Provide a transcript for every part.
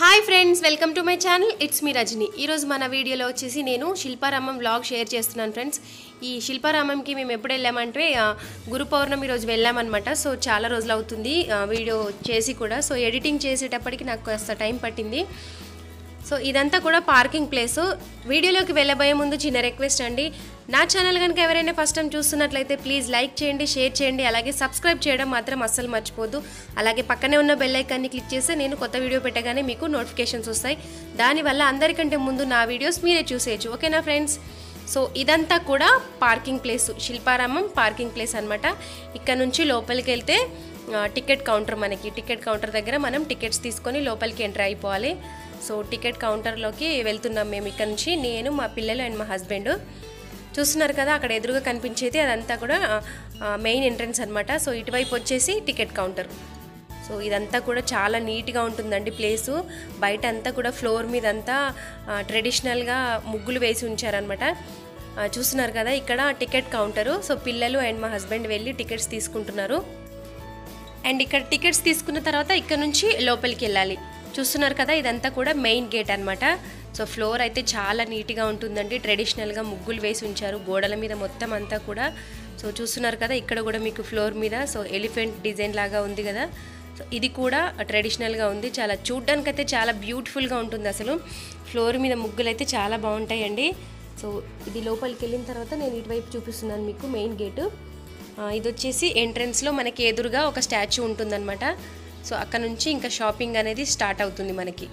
hi friends welcome to my channel it's me Rajani ఈరోజు మన వీడియోలో వచ్చేసి నేను శిల్పారామం వ్లాగ్ షేర్ చేస్తున్నాను ఫ్రెండ్స్ ఈ శిల్పారామంకి మేము ఎప్పుడు వెళ్ళామంటే ఆ, గురు పౌర్ణమి రోజు వెళ్ళామన్నమాట సో చాలా రోజులు అవుతుంది ఆ, వీడియో చేసి కూడా సో ఎడిటింగ్ చేసేటప్పటికి నాకు కాస్త టైం పట్టింది సో ఇదంతా కూడా పార్కింగ్ ప్లేస్ వీడియోలోకి వెళ్ళబోయే ముందు చిన్న రిక్వెస్ట్ అండి నా ఛానల్ కనుక ఎవరైనా ఫస్ట్ టైం చూస్తున్నట్లయితే ప్లీజ్ లైక్ చేయండి షేర్ చేయండి అలాగే సబ్స్క్రైబ్ చేయడం మాత్రం అస్సలు మర్చిపోద్దు అలాగే పక్కనే ఉన్న బెల్ ఐకాన్ని క్లిక్ చేస్తే నేను కొత్త వీడియో పెట్టగానే మీకు నోటిఫికేషన్స్ వస్తాయి దానివల్ల అందరికంటే ముందు నా వీడియోస్ మీరే చూసేయచ్చు ఓకేనా ఫ్రెండ్స్ సో ఇదంతా కూడా parking place Shilparamam parking place అనమాట ఇక్కడ నుంచి లోపలికి వెళ్తే ఆ, టికెట్ కౌంటర్ మనకి టికెట్ కౌంటర్ దగ్గర మనం టికెట్స్ తీసుకొని లోపలికి ఎంటర్ అయిపోవాలి సో టికెట్ కౌంటర్లోకి వెళ్తున్నాం మేము ఇక్కడ నుంచి నేను మా పిల్లలు అండ్ మా హస్బెండ్ చూస్తున్నారు కదా అక్కడ ఎదురుగా కనిపించేది అదంతా కూడా మెయిన్ ఎంట్రన్స్ అనమాట సో ఇటువైపు వచ్చేసి టికెట్ కౌంటర్ సో ఇదంతా కూడా చాలా నీట్గా ఉంటుందండి ప్లేసు బయట అంతా కూడా ఫ్లోర్ మీద అంతా ట్రెడిషనల్గా ముగ్గులు వేసి ఉంచారనమాట ఆ, చూస్తున్నారు కదా ఇక్కడ టికెట్ కౌంటరు సో పిల్లలు అండ్ మా హస్బెండ్ వెళ్ళి టికెట్స్ తీసుకుంటున్నారు అండ్ ఇక్కడ టికెట్స్ తీసుకున్న తర్వాత ఇక్కడ నుంచి లోపలికి వెళ్ళాలి చూస్తున్నారు కదా ఇదంతా కూడా మెయిన్ గేట్ అనమాట సో ఫ్లోర్ అయితే చాలా నీట్గా ఉంటుందండి ట్రెడిషనల్గా ముగ్గులు వేసి ఉంచారు గోడల మీద మొత్తం అంతా కూడా సో చూస్తున్నారు కదా ఇక్కడ కూడా మీకు ఫ్లోర్ మీద సో ఎలిఫెంట్ డిజైన్ లాగా ఉంది కదా సో ఇది కూడా ట్రెడిషనల్గా ఉంది చాలా చూడ్డానికి అయితే చాలా బ్యూటిఫుల్గా ఉంటుంది అసలు ఫ్లోర్ మీద ముగ్గులు అయితే చాలా బాగుంటాయండి సో ఇది లోపలికి వెళ్ళిన తర్వాత నేను ఇటువైపు చూపిస్తున్నాను మీకు మెయిన్ గేటు ఆ, ఇది వచ్చేసి ఎంట్రన్స్లో మనకి ఎదురుగా ఒక స్టాచ్యూ ఉంటుందన్నమాట సో అక్కడ నుంచి ఇంకా షాపింగ్ అనేది స్టార్ట్ అవుతుంది మనకి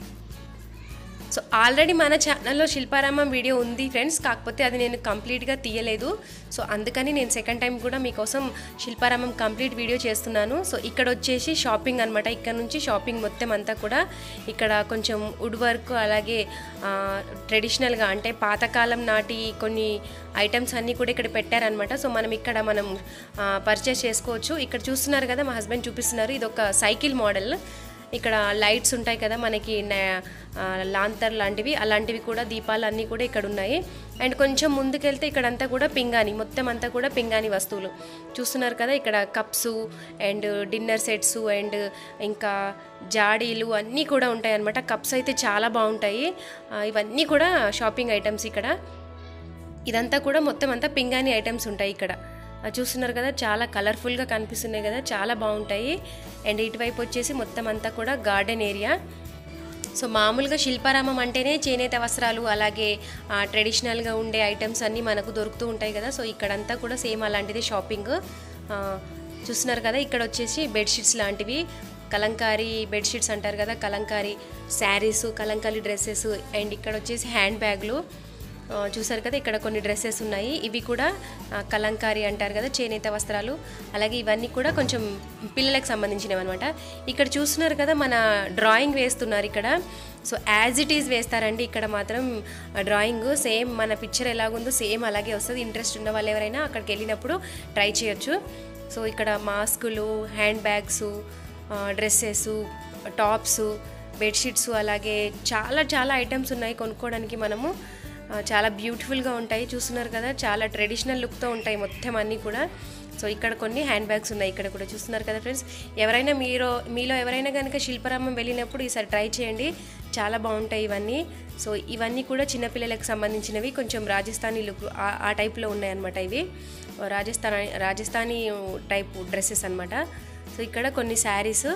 సో ఆల్రెడీ మన ఛానల్లో శిల్పారామం వీడియో ఉంది ఫ్రెండ్స్ కాకపోతే అది నేను కంప్లీట్గా తీయలేదు సో అందుకని నేను సెకండ్ టైం కూడా మీకోసం శిల్పారామం కంప్లీట్ వీడియో చేస్తున్నాను సో ఇక్కడ వచ్చేసి షాపింగ్ అనమాట ఇక్కడ నుంచి షాపింగ్ మొత్తం అంతా కూడా ఇక్కడ కొంచెం వుడ్ వర్క్ అలాగే ట్రెడిషనల్గా అంటే పాతకాలం నాటి కొన్ని ఐటమ్స్ అన్నీ కూడా ఇక్కడ పెట్టారనమాట సో మనం ఇక్కడ మనం పర్చేస్ చేసుకోవచ్చు ఇక్కడ చూస్తున్నారు కదా మా హస్బెండ్ చూపిస్తున్నారు ఇది ఒక సైకిల్ మోడల్ ఇక్కడ లైట్స్ ఉంటాయి కదా మనకి నా- ఆ, లాంతర్ లాంటివి అలాంటివి కూడా దీపాలు అన్నీ కూడా ఇక్కడ ఉన్నాయి అండ్ కొంచెం ముందుకెళ్తే ఇక్కడంతా కూడా పింగాని మొత్తం అంతా కూడా పింగాని వస్తువులు చూస్తున్నారు కదా ఇక్కడ cups and dinner sets and ఇంకా జాడీలు అన్నీ కూడా ఉంటాయి అన్నమాట కప్స్ అయితే చాలా బాగుంటాయి ఆ, ఇవన్నీ కూడా షాపింగ్ ఐటమ్స్ ఇక్కడ ఇదంతా కూడా మొత్తం అంతా పింగాని ఐటమ్స్ ఉంటాయి ఇక్కడ ఆ, చూస్తున్నారు కదా చాలా కలర్ఫుల్గా కనిపిస్తున్నాయి కదా చాలా బాగుంటాయి అండ్ ఇటువైపు వచ్చేసి మొత్తం అంతా కూడా గార్డెన్ ఏరియా సో మామూలుగా శిల్పారామం అంటేనే చేనేత వస్త్రాలు అలాగే ఆ, ట్రెడిషనల్గా ఉండే ఐటమ్స్ అన్నీ మనకు దొరుకుతూ ఉంటాయి కదా సో ఇక్కడంతా కూడా సేమ్ అలాంటిదే షాపింగ్ ఆ, చూస్తున్నారు కదా ఇక్కడ వచ్చేసి బెడ్షీట్స్ లాంటివి కలంకారీ బెడ్షీట్స్ అంటారు కదా Kalamkari sarees Kalamkari dresses and ఇక్కడ వచ్చేసి హ్యాండ్ బ్యాగ్లు ఆ, చూసారు కదా ఇక్కడ కొన్ని డ్రెస్సెస్ ఉన్నాయి ఇవి కూడా ఆ, కలంకారీ అంటారు కదా చేనేత వస్త్రాలు అలాగే ఇవన్నీ కూడా కొంచెం పిల్లలకు సంబంధించినవి అనమాట ఇక్కడ చూస్తున్నారు కదా మన డ్రాయింగ్ వేస్తున్నారు ఇక్కడ సో యాజ్ ఇట్ ఈజ్ వేస్తారండి ఇక్కడ మాత్రం డ్రాయింగ్ సేమ్ మన పిక్చర్ ఎలాగుందో సేమ్ అలాగే వస్తుంది ఇంట్రెస్ట్ ఉన్న వాళ్ళు ఎవరైనా అక్కడికి వెళ్ళినప్పుడు ట్రై చేయొచ్చు సో ఇక్కడ మాస్కులు hand bags dresses tops bedsheets అలాగే చాలా చాలా ఐటమ్స్ ఉన్నాయి కొనుక్కోవడానికి మనము ఆ, చాలా బ్యూటిఫుల్గా ఉంటాయి చూస్తున్నారు కదా చాలా ట్రెడిషనల్ లుక్తో ఉంటాయి మొత్తం అన్నీ కూడా సో ఇక్కడ కొన్ని హ్యాండ్ బ్యాగ్స్ ఉన్నాయి ఇక్కడ కూడా చూస్తున్నారు కదా ఫ్రెండ్స్ ఎవరైనా మీరు మీలో ఎవరైనా కనుక శిల్పారామం వెళ్ళినప్పుడు ఈసారి ట్రై చేయండి చాలా బాగుంటాయి ఇవన్నీ సో ఇవన్నీ కూడా చిన్నపిల్లలకు సంబంధించినవి కొంచెం రాజస్థానీ లుక్ ఆ- ఆ టైప్లో ఉన్నాయన్నమాట ఇవి రాజస్థానీ రాజస్థానీ టైప్ డ్రెస్సెస్ అన్నమాట సో ఇక్కడ కొన్ని శారీస్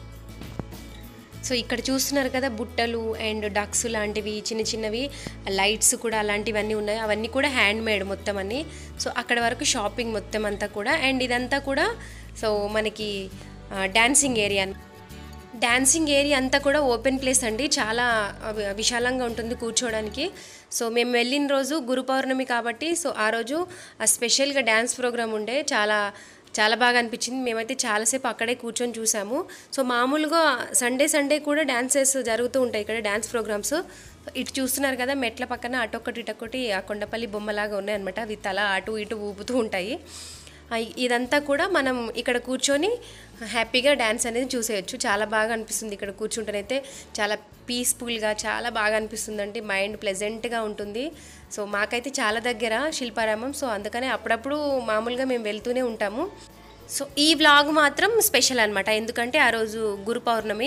సో ఇక్కడ చూస్తున్నారు కదా బుట్టలు అండ్ డక్స్ లాంటివి చిన్న చిన్నవి లైట్స్ కూడా అలాంటివన్నీ ఉన్నాయి అవన్నీ కూడా హ్యాండ్ మేడ్ మొత్తం అన్ని సో అక్కడ వరకు షాపింగ్ మొత్తం అంతా కూడా అండ్ ఇదంతా కూడా సో మనకి డాన్సింగ్ ఏరియా డాన్సింగ్ ఏరియా అంతా కూడా ఓపెన్ ప్లేస్ అండి చాలా వి- విశాలంగా ఉంటుంది కూర్చోవడానికి సో మేము వెళ్ళిన రోజు గురు పౌర్ణమి కాబట్టి సో ఆ రోజు ఆ స్పెషల్గా డ్యాన్స్ ప్రోగ్రామ్ ఉండే చాలా చాలా బాగా అనిపించింది మేమైతే చాలాసేపు అక్కడే కూర్చొని చూసాము సో మామూలుగా సండే సండే కూడా డ్యాన్సెస్ జరుగుతూ ఉంటాయి ఇక్కడ డ్యాన్స్ ప్రోగ్రామ్స్ ఇటు చూస్తున్నారు కదా మెట్ల పక్కన అటొక్కటి ఇటొక్కటి ఆ కొండపల్లి బొమ్మలాగా ఉన్నాయన్నమాట అవి తల అటు ఇటు ఊపుతూ ఉంటాయి ఆ, ఇదంతా కూడా మనం ఇక్కడ కూర్చొని హ్యాపీగా డ్యాన్స్ అనేది చూసేయచ్చు చాలా బాగా అనిపిస్తుంది ఇక్కడ కూర్చుంటేనైతే చాలా పీస్ఫుల్గా చాలా బాగా అనిపిస్తుందండి మైండ్ ప్లెజెంట్గా ఉంటుంది సో మాకైతే చాలా దగ్గర శిల్పారామం సో అందుకనే అప్పుడప్పుడు మామూలుగా మేము వెళ్తూనే ఉంటాము సో ఈ వ్లాగ్ మాత్రం స్పెషల్ అనమాట ఎందుకంటే ఆ రోజు గురు పౌర్ణమి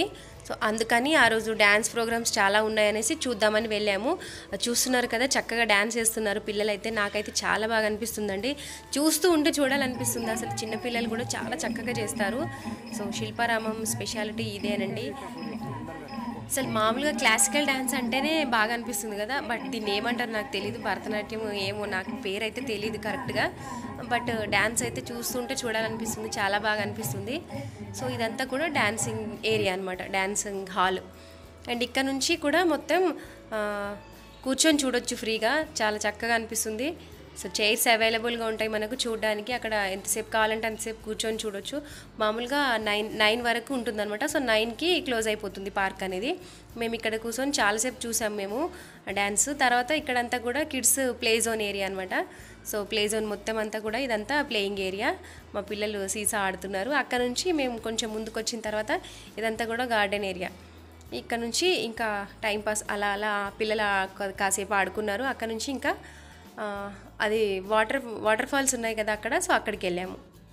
సో అందుకని ఆ రోజు డ్యాన్స్ ప్రోగ్రామ్స్ చాలా ఉన్నాయనేసి చూద్దామని వెళ్ళాము చూస్తున్నారు కదా చక్కగా డ్యాన్స్ చేస్తున్నారు పిల్లలు అయితే నాకైతే చాలా బాగా అనిపిస్తుందండి చూస్తూ ఉంటే చూడాలనిపిస్తుంది అసలు చిన్నపిల్లలు కూడా చాలా చక్కగా చేస్తారు సో శిల్పారామం స్పెషాలిటీ ఇదేనండి అసలు మామూలుగా క్లాసికల్ డ్యాన్స్ అంటేనే బాగా అనిపిస్తుంది కదా బట్ దీన్ని ఏమంటారు నాకు తెలియదు భరతనాట్యం ఏమో నాకు పేరు అయితే తెలియదు కరెక్ట్గా బట్ డ్యాన్స్ అయితే చూస్తుంటే చూడాలనిపిస్తుంది చాలా బాగా అనిపిస్తుంది సో ఇదంతా కూడా డ్యాన్సింగ్ ఏరియా అనమాట డ్యాన్సింగ్ హాల్ అండ్ ఇక్కడ నుంచి కూడా మొత్తం ఆ, కూర్చొని చూడొచ్చు ఫ్రీగా చాలా చక్కగా అనిపిస్తుంది సో చైర్స్ అవైలబుల్గా ఉంటాయి మనకు చూడడానికి అక్కడ ఎంతసేపు కావాలంటే అంతసేపు కూర్చొని చూడొచ్చు మామూలుగా నైన్ నైన్ వరకు ఉంటుందన్నమాట సో నైన్కి క్లోజ్ అయిపోతుంది పార్క్ అనేది మేము ఇక్కడ కూర్చొని చాలాసేపు చూసాం మేము డ్యాన్స్ తర్వాత ఇక్కడంతా కూడా కిడ్స్ ప్లే జోన్ ఏరియా అనమాట సో ప్లే జోన్ మొత్తం అంతా కూడా ఇదంతా ప్లేయింగ్ ఏరియా మా పిల్లలు సీసా ఆడుతున్నారు అక్కడ నుంచి మేము కొంచెం ముందుకు వచ్చిన తర్వాత ఇదంతా కూడా గార్డెన్ ఏరియా ఇక్కడ నుంచి ఇంకా టైం పాస్ అలా అలా పిల్లలు కా- కాసేపు ఆడుకున్నారు అక్కడ నుంచి ఇంకా ఆ, అది వాటర్ వాటర్ ఫాల్స్ ఉన్నాయి కదా అక్కడ సో అక్కడికి వెళ్ళాము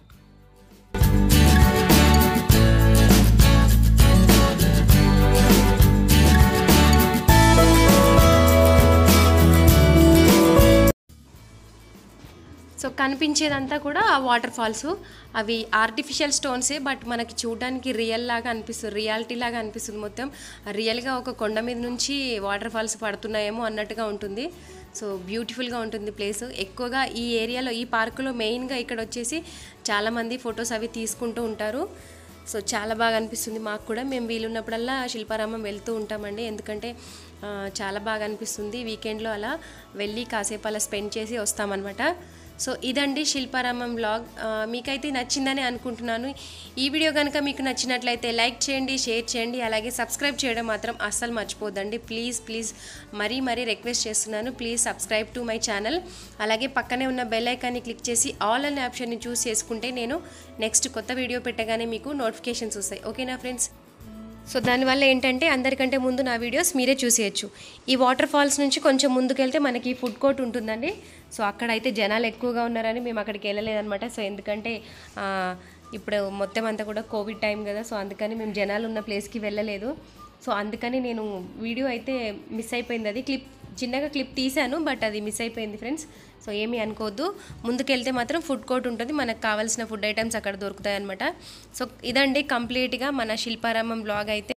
సో కనిపించేదంతా కూడా ఆ వాటర్ ఫాల్స్ అవి ఆర్టిఫిషియల్ స్టోన్సే బట్ మనకి చూడడానికి రియల్ లాగా అనిపిస్తుంది రియాలిటీ లాగా అనిపిస్తుంది మొత్తం రియల్గా ఒక కొండ మీద నుంచి వాటర్ ఫాల్స్ పడుతున్నాయేమో అన్నట్టుగా ఉంటుంది సో బ్యూటిఫుల్గా ఉంటుంది ప్లేస్ ఎక్కువగా ఈ ఏరియాలో ఈ పార్కులో మెయిన్గా ఇక్కడ వచ్చేసి చాలామంది ఫొటోస్ అవి తీసుకుంటూ ఉంటారు సో చాలా బాగా అనిపిస్తుంది మాకు కూడా మేము వీలున్నప్పుడల్లా శిల్పారామం వెళ్తూ ఉంటామండి ఎందుకంటే ఆ, చాలా బాగా అనిపిస్తుంది వీకెండ్లో అలా వెళ్ళి కాసేపు అలా స్పెండ్ చేసి వస్తామన్నమాట సో ఇదండి శిల్పారామం బ్లాగ్ ఆ, మీకైతే నచ్చిందని అనుకుంటున్నాను ఈ వీడియో కనుక మీకు నచ్చినట్లయితే లైక్ చేయండి షేర్ చేయండి అలాగే సబ్స్క్రైబ్ చేయడం మాత్రం అస్సలు మర్చిపోద్దండి ప్లీజ్ ప్లీజ్ మరీ మరీ రిక్వెస్ట్ చేస్తున్నాను please subscribe to my channel అలాగే పక్కనే ఉన్న బెల్ ఐకాన్ని క్లిక్ చేసి ఆల్ అనే ఆప్షన్ని చూస్ చేసుకుంటే నేను నెక్స్ట్ కొత్త వీడియో పెట్టగానే మీకు నోటిఫికేషన్స్ వస్తాయి ఓకేనా ఫ్రెండ్స్ సో దానివల్ల ఏంటంటే అందరికంటే ముందు నా వీడియోస్ మీరే చూసేయచ్చు ఈ వాటర్ ఫాల్స్ నుంచి కొంచెం ముందుకెళ్తే మనకి ఫుడ్ కోర్ట్ ఉంటుందండి సో అక్కడ అయితే జనాలు ఎక్కువగా ఉన్నారని మేము అక్కడికి వెళ్ళలేదన్నమాట సో ఎందుకంటే ఆ, ఇప్పుడు మొత్తం అంతా కూడా కోవిడ్ టైం కదా సో అందుకని మేము జనాలు ఉన్న ప్లేస్కి వెళ్ళలేదు సో అందుకని నేను వీడియో అయితే మిస్ అయిపోయింది అది క్లిప్ చిన్నగా క్లిప్ తీశాను బట్ అది మిస్ అయిపోయింది ఫ్రెండ్స్ సో ఏమీ అనుకోవద్దు ముందుకెళ్తే మాత్రం ఫుడ్ కోర్ట్ ఉంటుంది మనకు కావాల్సిన ఫుడ్ ఐటమ్స్ అక్కడ దొరుకుతాయి అనమాట సో ఇదండి కంప్లీట్గా మన శిల్పారామం బ్లాగ్ అయితే